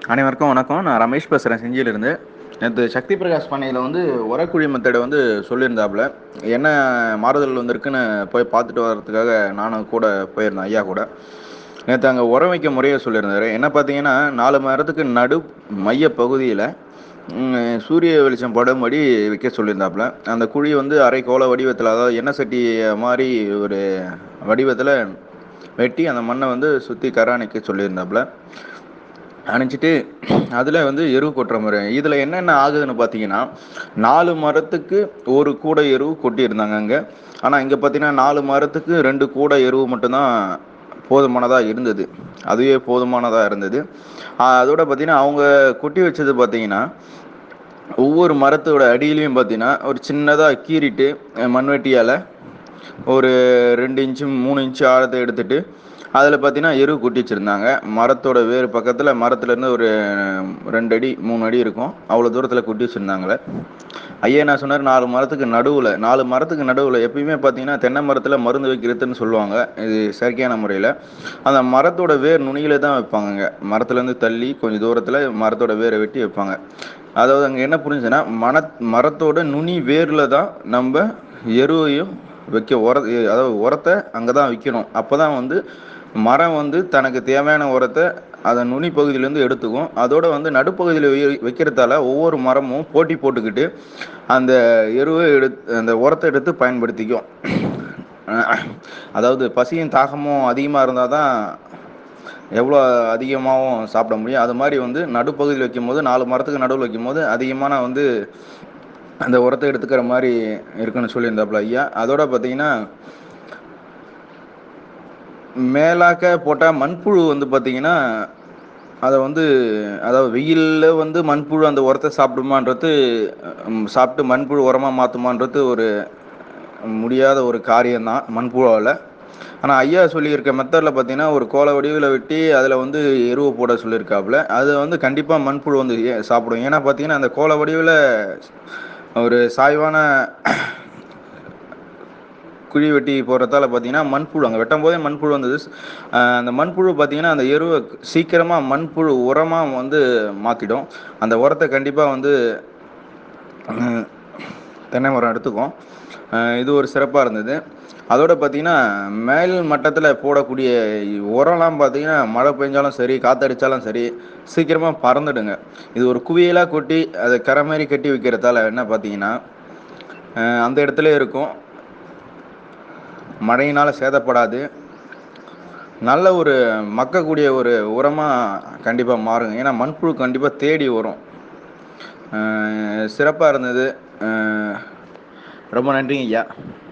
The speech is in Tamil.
அனைவருக்கும் வணக்கம் நான் ரமேஷ் பேசுகிறேன் செஞ்சியிலிருந்து நேற்று சக்தி பிரகாஷ் பண்ணையில் வந்து உரக்குழி மெத்தடை வந்து சொல்லியிருந்தாப்புல என்ன மாறுதல் வந்திருக்குன்னு போய் பார்த்துட்டு வர்றதுக்காக நானும் கூட போயிருந்தேன் ஐயா கூட நேற்று அங்கே உரம் வைக்க முறையை சொல்லியிருந்தாரு என்ன பார்த்தீங்கன்னா நாலு மரத்துக்கு நடு மைய பகுதியில் சூரிய வெளிச்சம் படும்படி வைக்க சொல்லியிருந்தாப்புல அந்த குழி வந்து அரை கோள வடிவத்தில் அதாவது எண்ணெய் சட்டி மாதிரி ஒரு வடிவத்தில் வெட்டி அந்த மண்ணை வந்து சுற்றி கராணிக்க சொல்லியிருந்தாப்புல அணைச்சிட்டு அதில் வந்து எருவு கொட்டுற முறை இதில் என்னென்ன ஆகுதுன்னு பார்த்தீங்கன்னா நாலு மரத்துக்கு ஒரு கூடை எருவு கொட்டியிருந்தாங்க அங்கே ஆனால் இங்கே பார்த்தீங்கன்னா நாலு மரத்துக்கு ரெண்டு கூடை எருவு மட்டும்தான் போதுமானதாக இருந்தது அதுவே போதுமானதாக இருந்தது அதோட பார்த்தீங்கன்னா அவங்க கொட்டி வச்சது பார்த்தீங்கன்னா ஒவ்வொரு மரத்தோட அடியிலையும் பார்த்தீங்கன்னா ஒரு சின்னதாக கீறிட்டு மண்வெட்டியால் ஒரு ரெண்டு இன்ச்சு மூணு இன்ச்சு ஆழத்தை எடுத்துட்டு அதில் பார்த்தீங்கன்னா எரு கொட்டி வச்சுருந்தாங்க மரத்தோட வேறு பக்கத்தில் மரத்துலேருந்து ஒரு ரெண்டு அடி மூணு அடி இருக்கும் அவ்வளோ தூரத்தில் கொட்டி வச்சுருந்தாங்களே ஐயா என்ன சொன்னார் நாலு மரத்துக்கு நடுவில் நாலு மரத்துக்கு நடுவில் எப்பயுமே பார்த்தீங்கன்னா தென்னை மரத்தில் மருந்து வைக்கிறதுன்னு சொல்லுவாங்க இது செயற்கையான முறையில் அந்த மரத்தோட வேர் நுனியில தான் வைப்பாங்கங்க மரத்துலேருந்து தள்ளி கொஞ்சம் தூரத்தில் மரத்தோட வேரை வெட்டி வைப்பாங்க அதாவது அங்கே என்ன புரிஞ்சுன்னா மன மரத்தோட நுனி வேரில் தான் நம்ம எருவையும் வைக்க உர அதாவது உரத்தை அங்கே தான் வைக்கணும் அப்போ தான் வந்து மரம் வந்து தனக்கு தேவையான உரத்தை அதை நுனி பகுதியிலேருந்து எடுத்துக்கும் அதோட வந்து நடுப்பகுதியில் வைக்கிறதால ஒவ்வொரு மரமும் போட்டி போட்டுக்கிட்டு அந்த எருவை எடுத்து அந்த உரத்தை எடுத்து பயன்படுத்திக்கும் அதாவது பசியும் தாகமும் அதிகமாக இருந்தால் தான் எவ்வளோ அதிகமாகவும் சாப்பிட முடியும் அது மாதிரி வந்து நடுப்பகுதியில் வைக்கும்போது நாலு மரத்துக்கு நடுவில் வைக்கும்போது அதிகமான வந்து அந்த உரத்தை எடுத்துக்கிற மாதிரி இருக்குன்னு சொல்லியிருந்தாப்புல ஐயா அதோட பார்த்தீங்கன்னா மேலாக்க போட்டால் மண்புழு வந்து பார்த்தீங்கன்னா அதை வந்து அதாவது வெயிலில் வந்து மண்புழு அந்த உரத்தை சாப்பிடுமான்றது சாப்பிட்டு மண்புழு உரமாக மாற்றுமான்றது ஒரு முடியாத ஒரு காரியம்தான் மண்புழுவால் ஆனால் ஐயா சொல்லியிருக்க மெத்தடில் பார்த்தீங்கன்னா ஒரு கோல வடிவில் வெட்டி அதில் வந்து எருவை போட சொல்லியிருக்காப்புல அது வந்து கண்டிப்பாக மண்புழு வந்து சாப்பிடும் ஏன்னா பார்த்தீங்கன்னா அந்த கோல வடிவில் ஒரு சாய்வான குழி வெட்டி போடுறதால பார்த்தீங்கன்னா மண்புழு அங்கே வெட்டும் போதே மண்புழு வந்தது அந்த மண்புழு பார்த்தீங்கன்னா அந்த எருவை சீக்கிரமாக மண்புழு உரமாக வந்து மாற்றிடும் அந்த உரத்தை கண்டிப்பாக வந்து தென்னை மரம் எடுத்துக்கும் இது ஒரு சிறப்பாக இருந்தது அதோட பார்த்தீங்கன்னா மேல் மட்டத்தில் போடக்கூடிய உரம்லாம் பார்த்தீங்கன்னா மழை பெஞ்சாலும் சரி காற்றடிச்சாலும் சரி சீக்கிரமாக பறந்துடுங்க இது ஒரு குவியலாக கொட்டி அதை கரை மாதிரி கட்டி வைக்கிறதால என்ன பார்த்தீங்கன்னா அந்த இடத்துல இருக்கும் மழையினால் சேதப்படாது நல்ல ஒரு மக்கக்கூடிய ஒரு உரமாக கண்டிப்பாக மாறுங்க ஏன்னா மண்புழு கண்டிப்பாக தேடி வரும் சிறப்பாக இருந்தது ரொம்ப நன்றிங்க ஐயா